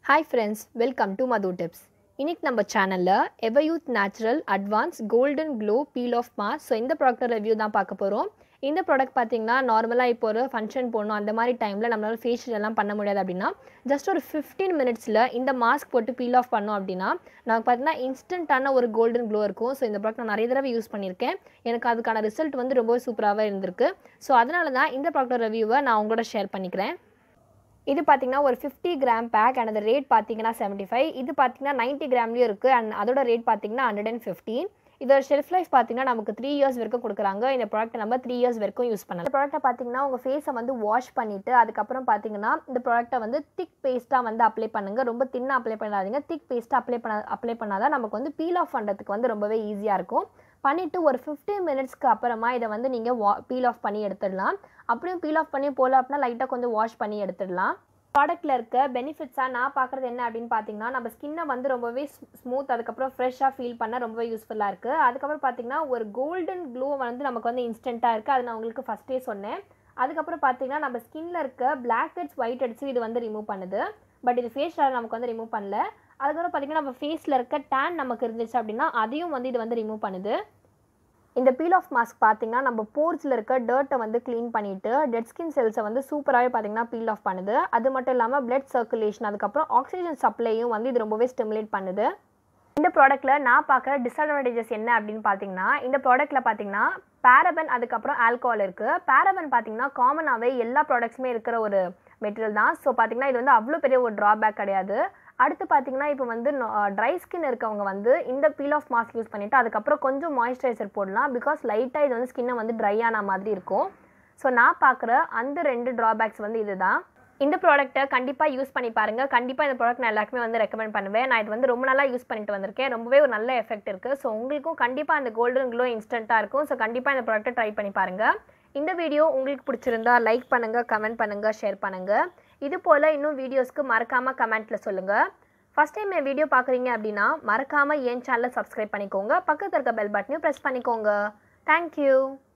hi friends welcome to Madhu tips இன்னைக்கு நம்ம சேனலில் Everyuth natural advanced golden glow peel off mask so இந்த product review தான் பார்க்க போகிறோம் இந்த ப்ராடக்ட் பார்த்தீங்கன்னா நார்மலாக இப்போ ஒரு ஃபங்க்ஷன் போகணும் அந்த மாதிரி டைமில் நம்மளால ஃபேஷியல் எல்லாம் பண்ண முடியாது அப்படின்னா ஜஸ்ட் ஒரு ஃபிஃப்டீன் மினிட்ஸில் இந்த மாஸ்க் போட்டு பீல் ஆஃப் பண்ணோம் அப்படின்னா நமக்கு பார்த்தீங்கன்னா இன்ஸ்டண்ட்டான ஒரு கோல்டன் க்ளோ இருக்கும் ஸோ இந்த ப்ராடக்ட் நான் நிறைய தடவை யூஸ் பண்ணியிருக்கேன் எனக்கு அதுக்கான ரிசல்ட் வந்து ரொம்ப சூப்பராகவே இருந்திருக்கு ஸோ அதனால தான் இந்த ப்ராடக்ட் ரிவ்யூவை நான் உங்களோட ஷேர் பண்ணிக்கிறேன் இது பார்த்தீங்கன்னா ஒரு ஃபிஃப்டி கிராம் பேக் அண்ட் அந்த ரேட் பார்த்தீங்கன்னா செவன்ட்டி ஃபைவ் இது பார்த்தீங்கன்னா நைன்ட்டி கிராம்லேயும் இருக்குது அண்ட் அதோட ரேட் பார்த்தீங்கன்னா ஹண்ட்ரட் அண்ட் ஃபிஃப்டீன் இதோட ஷெல்ஃப் லைஃப் பார்த்தீங்கன்னா நமக்கு த்ரீ இயர்ஸ் வரைக்கும் கொடுக்குறாங்க இந்த ப்ராடக்ட் நம்ம த்ரீ இயர்ஸ் வரைக்கும் யூஸ் பண்ணலாம் இந்த ப்ராடக்ட்டை பார்த்தீங்கன்னா உங்கள் ஃபேஸை வந்து வாஷ் பண்ணிவிட்டு அதுக்கப்புறம் பார்த்தீங்கன்னா இந்த ப்ராடக்ட்டை வந்து திக் பேஸ்ட்டாக வந்து அப்ளை பண்ணுங்கள் ரொம்ப தின்னாக அப்ளை பண்ணாதீங்க திக் பேஸ்ட்டாக அப்ளை பண்ண அப்ளை பண்ணாதான் நமக்கு வந்து பீல் ஆஃப் பண்ணுறதுக்கு வந்து ரொம்பவே ஈஸியாக இருக்கும் பண்ணிவிட்டு ஒரு ஃபிஃப்டீன் மினிட்ஸ்க்கு அப்புறமா இதை வந்து நீங்கள் வா பீல் ஆஃப் பண்ணி எடுத்துடலாம் அப்படியும் பீல் ஆஃப் பண்ணி போகல அப்படின்னா லைட்டாக கொஞ்சம் வாஷ் பண்ணி எடுத்துடலாம் ப்ராடக்ட்டில் இருக்க பெனிஃபிட்ஸாக நான் பார்க்குறது என்ன அப்படின்னு பார்த்தீங்கன்னா நம்ம ஸ்கின்னை வந்து ரொம்பவே ஸ்மூத் அதுக்கப்புறம் ஃப்ரெஷ்ஷாக ஃபீல் பண்ண ரொம்பவே யூஸ்ஃபுல்லாக இருக்குது அதுக்கப்புறம் பார்த்தீங்கன்னா ஒரு கோல்டன் க்ளோ வந்து நமக்கு வந்து இன்ஸ்டண்ட்டாக இருக்குது அது நான் உங்களுக்கு ஃபஸ்ட்டே சொன்னேன் அதுக்கப்புறம் பார்த்தீங்கன்னா நம்ம ஸ்கின்ல இருக்க பிளாக் ஹெட்ஸ் ஒயிட் ஹெட்ஸும் இது வந்து ரிமூவ் பண்ணுது பட் இது ஃபேஷியல் நமக்கு வந்து ரிமூவ் பண்ணல அதுக்கப்புறம் பார்த்தீங்கன்னா நம்ம ஃபேஸில் இருக்க டேன் நமக்கு இருந்துச்சு அப்படின்னா அதையும் வந்து இது வந்து ரிமூவ் பண்ணுது இந்த பீல் ஆஃப் மாஸ்க் பார்த்தீங்கன்னா நம்ம போர்ஸில் இருக்க டர்ட்டை வந்து க்ளீன் பண்ணிவிட்டு டெட் ஸ்கின் செல்ஸை வந்து சூப்பராகவே பார்த்தீங்கன்னா பீல் ஆஃப் பண்ணுது அது மட்டும் இல்லாமல் பிளட் சர்க்குலேஷன் அதுக்கப்புறம் ஆக்சிஜன் சப்ளையும் வந்து இது ரொம்பவே ஸ்டிமுலேட் பண்ணுது இந்த ப்ராடக்ட்டில் நான் பார்க்குற டிஸ்அட்வான்டேஜஸ் என்ன அப்படின்னு பார்த்தீங்கன்னா இந்த ப்ராடக்ட்டில் பார்த்தீங்கன்னா பேரபன் அதுக்கப்புறம் ஆல்கோஹால் இருக்குது பேரபன் பார்த்தீங்கன்னா காமனாகவே எல்லா ப்ராடக்ட்ஸுமே இருக்கிற ஒரு மெட்டீரியல் தான் ஸோ பார்த்தீங்கன்னா இது வந்து அவ்வளோ பெரிய ஒரு ட்ராபேக் கிடையாது அடுத்து பார்த்தீங்கன்னா இப்போ வந்து ட்ரை ஸ்கின் இருக்கவங்க வந்து இந்த பீல் ஆஃப் மாஸ்க் யூஸ் பண்ணிவிட்டு அதுக்கப்புறம் கொஞ்சம் மாய்ஸ்சரைசர் போடலாம் பிகாஸ் லைட்டாக இது வந்து ஸ்கின்னை வந்து ட்ரை ஆன மாதிரி இருக்கும் ஸோ நான் பார்க்குற அந்த ரெண்டு ட்ராபேக்ஸ் வந்து இதுதான் இந்த ப்ராடக்ட்டை கண்டிப்பாக யூஸ் பண்ணி பாருங்கள் கண்டிப்பாக இந்த ப்ராடக்ட் நான் எல்லாருக்குமே வந்து ரெக்கமெண்ட் பண்ணுவேன் நான் இது வந்து ரொம்ப நல்லா யூஸ் பண்ணிட்டு வந்திருக்கேன் ரொம்பவே ஒரு நல்ல எஃபெக்ட் இருக்குது ஸோ உங்களுக்கும் கண்டிப்பாக அந்த கோல்டன் க்ளோ இன்ஸ்டண்ட்டாக இருக்கும் ஸோ கண்டிப்பாக இந்த ப்ராடக்ட்டை ட்ரை பண்ணி பாருங்கள் இந்த வீடியோ உங்களுக்கு பிடிச்சிருந்தா லைக் பண்ணுங்கள் கமெண்ட் பண்ணுங்கள் ஷேர் பண்ணுங்கள் இது போல் இன்னும் வீடியோஸ்க்கு மறக்காமல் கமெண்ட்டில் சொல்லுங்கள் ஃபஸ்ட் டைம் என் வீடியோ பார்க்குறீங்க அப்படின்னா மறக்காமல் என் சேனலை சப்ஸ்கிரைப் பண்ணிக்கோங்க பக்கத்தில் இருக்க பெல் பட்டனையும் ப்ரெஸ் பண்ணிக்கோங்க தேங்க்யூ